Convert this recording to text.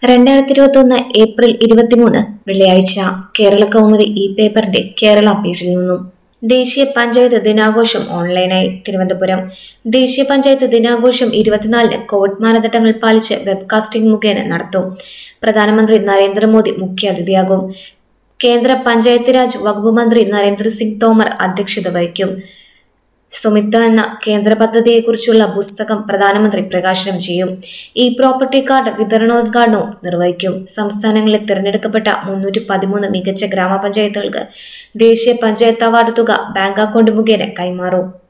രണ്ടായിരത്തി ഇരുപത്തി ഒന്ന് ഏപ്രിൽ ഇരുപത്തിമൂന്ന് വെള്ളിയാഴ്ച കേരള കൗമുദി ഇ പേപ്പറിന്റെ കേരള പേജിൽ നിന്നും ദേശീയ പഞ്ചായത്ത് ദിനാഘോഷം ഓൺലൈനായി തിരുവനന്തപുരം ദേശീയ പഞ്ചായത്ത് ദിനാഘോഷം ഇരുപത്തിനാലിന് കോവിഡ് മാനദണ്ഡങ്ങൾ പാലിച്ച് വെബ്കാസ്റ്റിംഗ് മുഖേന നടത്തും പ്രധാനമന്ത്രി നരേന്ദ്രമോദി മുഖ്യാതിഥിയാകും കേന്ദ്ര പഞ്ചായത്ത് രാജ് വകുപ്പ് മന്ത്രി നരേന്ദ്രസിംഗ് തോമർ അധ്യക്ഷത വഹിക്കും സുമിത്ത എന്ന കേന്ദ്ര പദ്ധതിയെക്കുറിച്ചുള്ള പുസ്തകം പ്രധാനമന്ത്രി പ്രകാശനം ചെയ്യും ഈ പ്രോപ്പർട്ടി കാർഡ് വിതരണോദ്ഘാടനവും നിർവഹിക്കും സംസ്ഥാനങ്ങളിൽ തിരഞ്ഞെടുക്കപ്പെട്ട മുന്നൂറ്റി പതിമൂന്ന് മികച്ച ഗ്രാമപഞ്ചായത്തുകൾക്ക് ദേശീയ പഞ്ചായത്ത് അവാർഡ് തുക ബാങ്ക് അക്കൗണ്ട് മുഖേന കൈമാറും